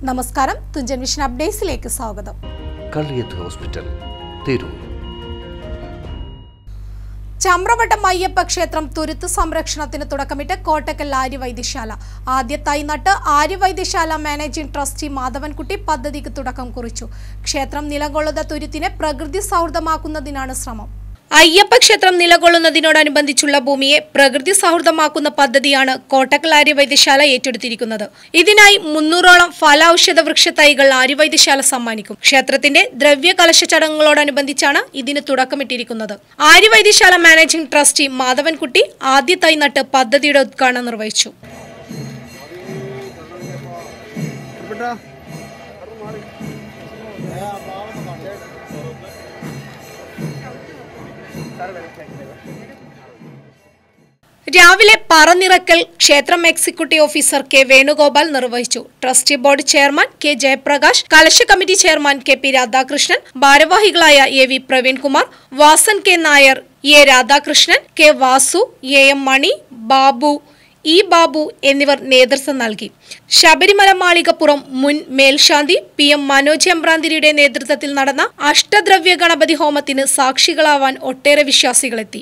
നമസ്കാരം തുഞ്ചൻ വിഷൻ അപ്ഡേറ്റ്സിലേക്ക് സ്വാഗതം കള്ളിയത്ത് ഹോസ്പിറ്റൽ തിരൂർ ചമ്രവട്ടം അയ്യപ്പ ക്ഷേത്രം തുരുത്ത് സംരക്ഷണത്തിന് തുടക്കമിട്ട് കോട്ടക്കൽ ആര്യവൈദ്യശാല ആദ്യത്തായി നട്ട് ആര്യവൈദ്യശാല മാനേജിംഗ് ട്രസ്റ്റി മാധവൻകുട്ടി പദ്ധതിക്ക് തുടക്കം കുറിച്ചു ക്ഷേത്രം നിലകൊള്ളുന്ന തുരുത്തിനെ പ്രകൃതി സൗഹൃദമാക്കുന്നതിനാണ് ശ്രമം അയ്യപ്പ ക്ഷേത്രം നിലകൊള്ളുന്നതിനോടനുബന്ധിച്ചുള്ള ഭൂമിയെ പ്രകൃതി സൗഹൃദമാക്കുന്ന പദ്ധതിയാണ് കോട്ടക്കൽ ആര്യവൈദ്യശാല ഏറ്റെടുത്തിരിക്കുന്നത് ഇതിനായി മുന്നൂറോളം ഫലൌഷധ വൃക്ഷ തൈകൾ ആര്യവൈദ്യശാല സമ്മാനിക്കും ക്ഷേത്രത്തിന്റെ ദ്രവ്യ കലശ ചടങ്ങുകളോടനുബന്ധിച്ചാണ് ഇതിന് തുടക്കമിട്ടിരിക്കുന്നത് ആര്യവൈദ്യശാല മാനേജിംഗ് ട്രസ്റ്റി മാധവൻകുട്ടി ആദ്യ തൈ നട്ട് പദ്ധതിയുടെ ഉദ്ഘാടനം നിർവഹിച്ചു രാവിലെ പറനിറക്കൽ ക്ഷേത്രം എക്സിക്യൂട്ടീവ് ഓഫീസർ കെ വേണുഗോപാൽ നിർവഹിച്ചു trustee board chairman K Jayaprakash കലശ committee chairman K P Radhakrishnan ഭാരവാഹികളായ A V Praveenkumar Vasan K Nair A Radhakrishnan K Vasu A M Mani Babu E Babu എന്നിവർ നേതൃത്വം നൽകി ശബരിമല മാളികപ്പുറം മുൻ മേൽശാന്തി പി എം മനോജ് എമ്പ്രാന്തിരിയുടെ നേതൃത്വത്തിൽ നടന്ന അഷ്ടദ്രവ്യ ഗണപതി ഹോമത്തിന് സാക്ഷികളാവാൻ ഒട്ടേറെ വിശ്വാസികളെത്തി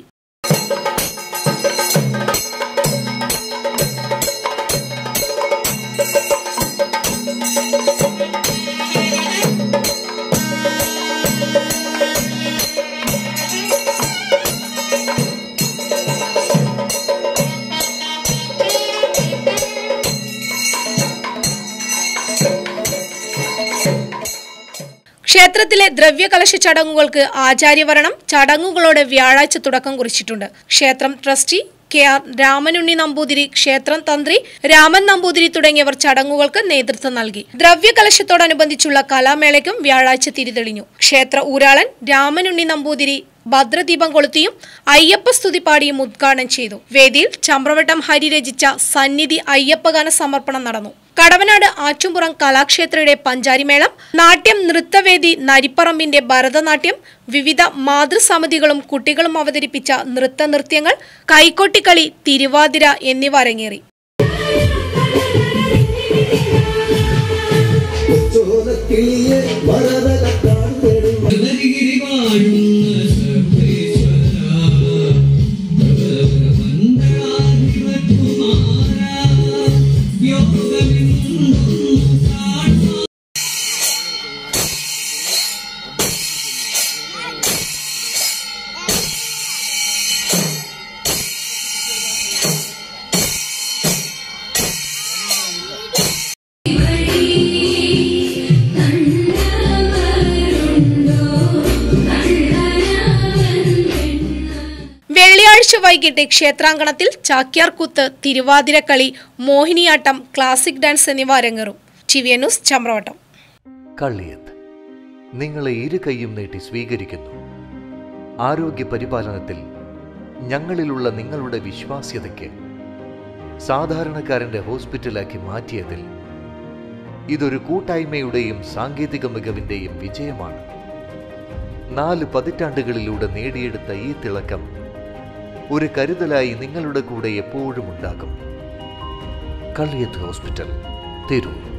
ക്ഷേത്രത്തിലെ ദ്രവ്യകലശ ചടങ്ങുകൾക്ക് ആചാര്യവരണം ചടങ്ങുകളോടെ വ്യാഴാഴ്ച തുടക്കം കുറിച്ചിട്ടുണ്ട് ക്ഷേത്രം trustee K R Ramanunni Namboothiri ക്ഷേത്രം തന്ത്രി രാമൻ നമ്പൂതിരി തുടങ്ങിയവർ ചടങ്ങുകൾക്ക് നേതൃത്വം നൽകി ദ്രവ്യകലശത്തോടനുബന്ധിച്ചുള്ള കലാമേളയ്ക്കും വ്യാഴാഴ്ച തിരിതെളിഞ്ഞു ക്ഷേത്ര ഊരാളൻ രാമനുണ്ണി നമ്പൂതിരി ഭദ്രദീപം കൊളുത്തിയും അയ്യപ്പ സ്തുതി പാടിയും ഉദ്ഘാടനം ചെയ്തു വേദിയിൽ ചമ്രവട്ടം ഹരി രചിച്ച സന്നിധി അയ്യപ്പഗാന സമർപ്പണം നടന്നു കടവനാട് ആറ്റുംപുറം കലാക്ഷേത്രയുടെ പഞ്ചാരിമേളം നാട്യം നൃത്തവേദി നരിപ്പറമ്പിന്റെ ഭരതനാട്യം വിവിധ മാതൃസമിതികളും കുട്ടികളും അവതരിപ്പിച്ച നൃത്തനൃത്യങ്ങൾ കൈക്കൊട്ടിക്കളി തിരുവാതിര എന്നിവ അരങ്ങേറി ചോരക്കിളിയെ വരദകത്താൻ തേടും ഗിരി വാഴുന്ന സർവേശ്വര ഭഗവന്താധിപകുമാര യോഗമിന്നും കാണും വെള്ളിയാഴ്ച വൈകിട്ട് ക്ഷേത്രാങ്കണത്തിൽ ചാക്യാർകൂത്ത് തിരുവാതിരക്കളി മോഹിനിയാട്ടം ക്ലാസിക് ഡാൻസ് എന്നിവ അരങ്ങേറും ടിവിയ ന്യൂസ് ചമ്രവട്ടം കള്ളിയത്ത് നിങ്ങളെ ഇരു കൈയും നീട്ടി സ്വീകരിക്കുന്നു ആരോഗ്യ പരിപാലനത്തിൽ ഞങ്ങളിലുള്ള നിങ്ങളുടെ വിശ്വാസ്യതയ്ക്ക് സാധാരണക്കാരന്റെ ഹോസ്പിറ്റലാക്കി മാറ്റിയതിൽ ഇതൊരു കൂട്ടായ്മയുടെയും സാങ്കേതിക മികവിന്റെയും വിജയമാണ് നാല് പതിറ്റാണ്ടുകളിലൂടെ നേടിയെടുത്ത ഈ തിളക്കം ഒരു കരുതലായി നിങ്ങളുടെ കൂടെ എപ്പോഴും ഉണ്ടാകും കള്ളിയത്ത് ഹോസ്പിറ്റൽ തിരൂർ